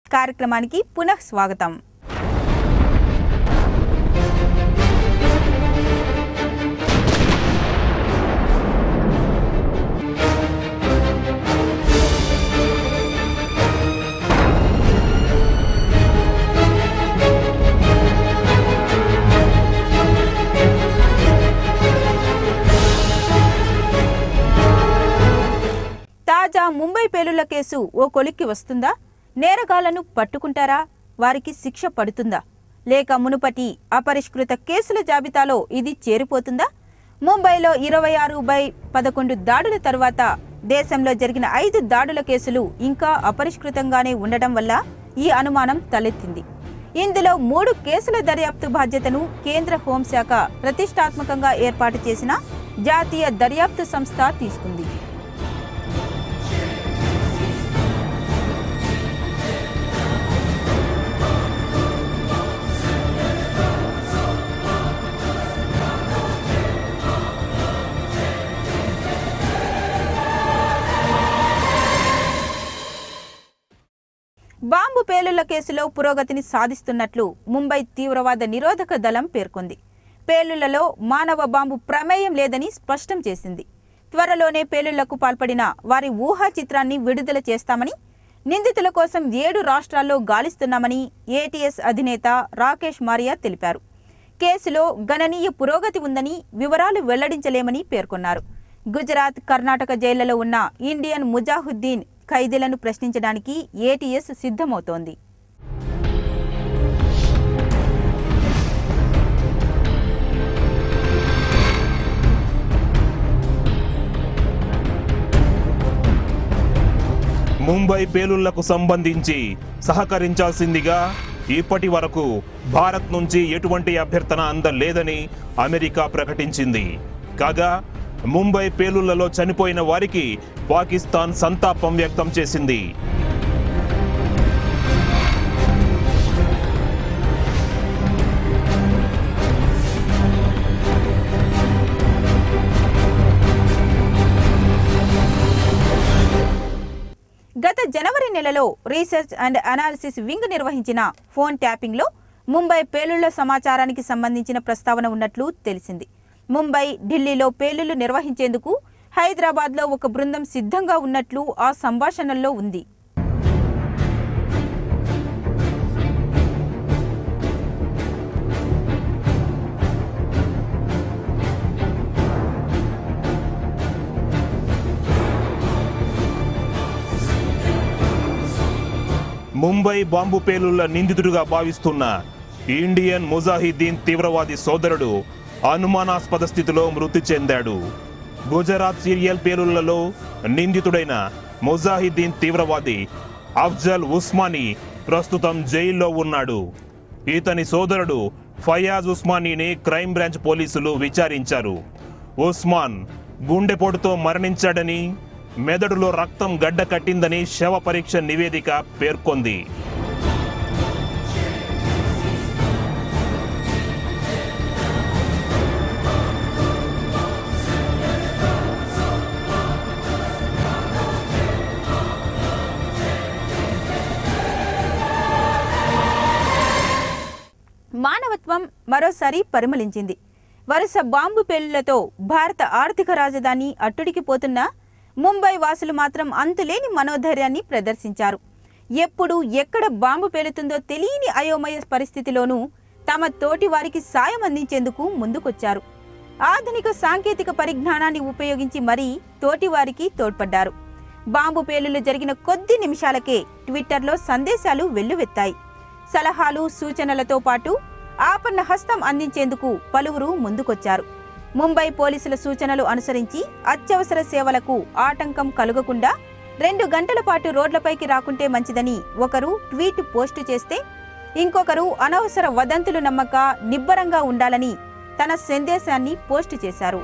కార్యక్రమానికి పునః స్వాగతం తాజా ముంబై పేలుళ్ల కేసు ఓ కొలిక్కి వస్తుందా నేరగాళ్లను పట్టుకుంటారా వారికి శిక్ష పడుతుందా లేక మునుపటి అపరిష్కృత కేసుల జాబితాలో ఇది చేరిపోతుందా ముంబైలో ఇరవై ఆరు బై పదకొండు దాడుల తరువాత దేశంలో జరిగిన ఐదు దాడుల కేసులు ఇంకా అపరిష్కృతంగానే ఉండటం వల్ల ఈ అనుమానం తలెత్తింది ఇందులో మూడు కేసుల దర్యాప్తు బాధ్యతను కేంద్ర హోంశాఖ ప్రతిష్టాత్మకంగా ఏర్పాటు చేసిన జాతీయ దర్యాప్తు సంస్థ తీసుకుంది బాంబు పేలుళ్ల కేసులో పురోగతిని సాధిస్తున్నట్లు ముంబై తీవ్రవాద నిరోధక దళం పేర్కొంది పేలుళ్లలో మానవ బాంబు ప్రమేయం లేదని స్పష్టం చేసింది త్వరలోనే పేలుళ్లకు పాల్పడిన వారి ఊహా చిత్రాన్ని విడుదల చేస్తామని నిందితుల కోసం ఏడు రాష్ట్రాల్లో గాలిస్తున్నామని ఏటీఎస్ అధినేత రాకేష్ మారియా తెలిపారు కేసులో గణనీయ పురోగతి ఉందని వివరాలు వెల్లడించలేమని పేర్కొన్నారు గుజరాత్ కర్ణాటక జైళ్లలో ఉన్న ఇండియన్ ముజాహుద్దీన్ ఖైదీలను ప్రశ్నించడానికి ఏటీఎస్ సిద్ధమవుతోంది ముంబై పేలుళ్లకు సంబంధించి సహకరించాల్సిందిగా ఇప్పటి వరకు భారత్ నుంచి ఎటువంటి అభ్యర్థన అందలేదని అమెరికా ప్రకటించింది కాగా ముంబై పేలుళ్లలో చనిపోయిన వారికి పాకిస్తాన్ సంతాపం వ్యక్తం చేసింది గత జనవరి నెలలో రీసెర్చ్ అండ్ అనాలిసిస్ వింగ్ నిర్వహించిన ఫోన్ ట్యాపింగ్లో ముంబై పేలుళ్ల సమాచారానికి సంబంధించిన ప్రస్తావన ఉన్నట్లు తెలిసింది ముంబై ఢిల్లీలో పేలుళ్లు నిర్వహించేందుకు హైదరాబాద్లో ఒక బృందం సిద్ధంగా ఉన్నట్లు ఆ సంభాషణల్లో ఉంది ముంబై బాంబు పేలుళ్ల నిందితుడిగా భావిస్తున్న ఇండియన్ ముజాహిద్దీన్ తీవ్రవాది సోదరుడు అనుమానాస్పద స్థితిలో మృతి చెందాడు గుజరాత్ సీరియల్ పేలుళ్లలో నిందితుడైన ముజాహిద్దీన్ తీవ్రవాది అఫ్జల్ ఉస్మానీ ప్రస్తుతం జైల్లో ఉన్నాడు ఇతని సోదరుడు ఫయాజ్ ఉస్మానీని క్రైమ్ బ్రాంచ్ పోలీసులు విచారించారు ఉస్మాన్ గుండెపోటుతో మరణించాడని మెదడులో రక్తం గడ్డ కట్టిందని శవ పరీక్ష నివేదిక పేర్కొంది మానవత్వం మరోసారి పరిమళించింది వరుస బాంబు పేలుళ్లతో భారత ఆర్థిక రాజధాని అట్టుడికిపోతున్నా ముంబై వాసులు మాత్రం అంతులేని మనోధైర్యాన్ని ప్రదర్శించారు ఎప్పుడు ఎక్కడ బాంబు పేలుతుందో తెలియని అయోమయ పరిస్థితిలోనూ తమ తోటి వారికి సాయం అందించేందుకు ముందుకొచ్చారు ఆధునిక సాంకేతిక పరిజ్ఞానాన్ని ఉపయోగించి మరీ తోటివారికి తోడ్పడ్డారు బాంబు పేలుళ్లు జరిగిన కొద్ది నిమిషాలకే ట్విట్టర్లో సందేశాలు వెల్లువెత్తాయి సలహాలు సూచనలతో పాటు ఆపన్న హస్తం అందించేందుకు పలువురు ముందుకొచ్చారు ముంబై పోలీసుల సూచనలు అనుసరించి అత్యవసర సేవలకు ఆటంకం కలుగకుండా రెండు గంటల పాటు రోడ్లపైకి రాకుంటే మంచిదని ఒకరు ట్వీట్ పోస్టు చేస్తే ఇంకొకరు అనవసర వదంతులు నమ్మక నిబ్బరంగా ఉండాలని తన సందేశాన్ని పోస్టు చేశారు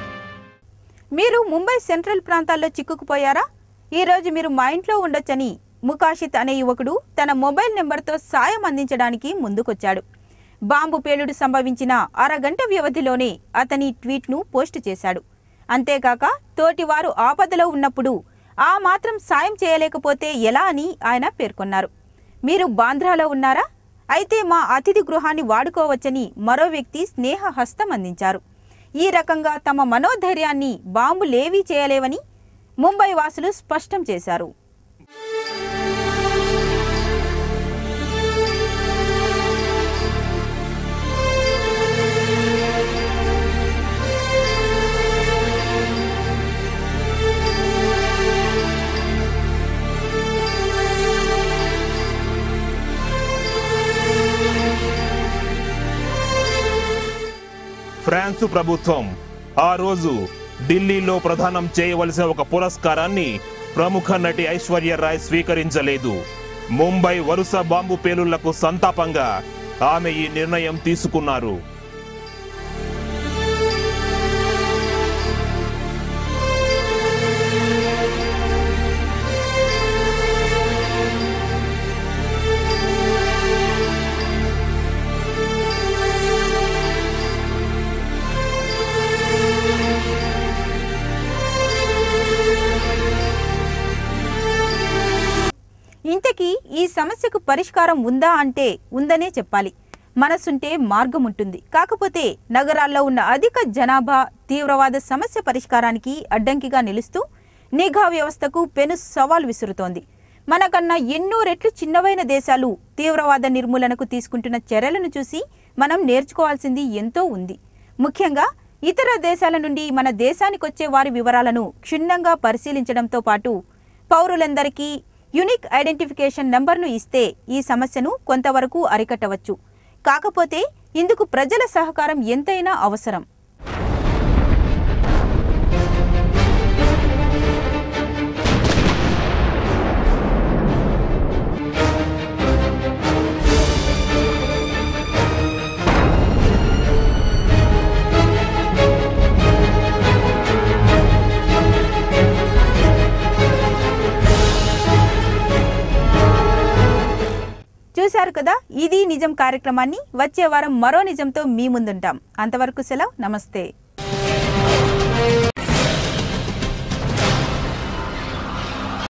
మీరు ముంబై సెంట్రల్ ప్రాంతాల్లో చిక్కుకుపోయారా ఈ రోజు మీరు మా ఇంట్లో ఉండొచ్చని ముకాషిత్ అనే యువకుడు తన మొబైల్ నెంబర్తో సాయం అందించడానికి ముందుకొచ్చాడు బాంబు పేలుడు సంభవించిన అరగంట వ్యవధిలోనే అతని ట్వీట్ను పోస్ట్ చేశాడు అంతేకాక తోటివారు ఆపదలో ఉన్నప్పుడు ఆ మాత్రం సాయం చేయలేకపోతే ఎలా అని ఆయన పేర్కొన్నారు మీరు బాంద్రాలో ఉన్నారా అయితే మా అతిథి గృహాన్ని వాడుకోవచ్చని మరో వ్యక్తి స్నేహ హస్తం అందించారు ఈ రకంగా తమ మనోధైర్యాన్ని బాంబులేవీ చేయలేవని ముంబై వాసులు స్పష్టం చేశారు ఫ్రాన్సు ప్రభుత్వం ఆ రోజు ఢిల్లీలో ప్రదానం చేయవలసిన ఒక పురస్కారాన్ని ప్రముఖ నటి ఐశ్వర్య రాయ్ స్వీకరించలేదు ముంబై వరుస బాంబు పేలుళ్లకు సంతాపంగా ఆమె ఈ నిర్ణయం తీసుకున్నారు ఇంతకీ ఈ సమస్యకు పరిష్కారం ఉందా అంటే ఉందనే చెప్పాలి మనసుంటే మార్గం ఉంటుంది కాకపోతే నగరాల్లో ఉన్న అధిక జనాభా తీవ్రవాద సమస్య పరిష్కారానికి అడ్డంకిగా నిలుస్తూ నిఘా వ్యవస్థకు పెను సవాల్ విసురుతోంది మనకన్నా ఎన్నో రెట్లు చిన్నవైన దేశాలు తీవ్రవాద నిర్మూలనకు తీసుకుంటున్న చర్యలను చూసి మనం నేర్చుకోవాల్సింది ఎంతో ఉంది ముఖ్యంగా ఇతర దేశాల నుండి మన దేశానికొచ్చే వారి వివరాలను క్షుణ్ణంగా పరిశీలించడంతో పాటు పౌరులందరికీ యునిక్ ఐడెంటిఫికేషన్ నంబర్ను ఇస్తే ఈ సమస్యను కొంతవరకు అరికట్టవచ్చు కాకపోతే ఇందుకు ప్రజల సహకారం ఎంతైనా అవసరం చూశారు కదా ఇది నిజం కార్యక్రమాన్ని వచ్చే వారం మరో నిజంతో మీ ముందుంటాం అంతవరకు సెలవు నమస్తే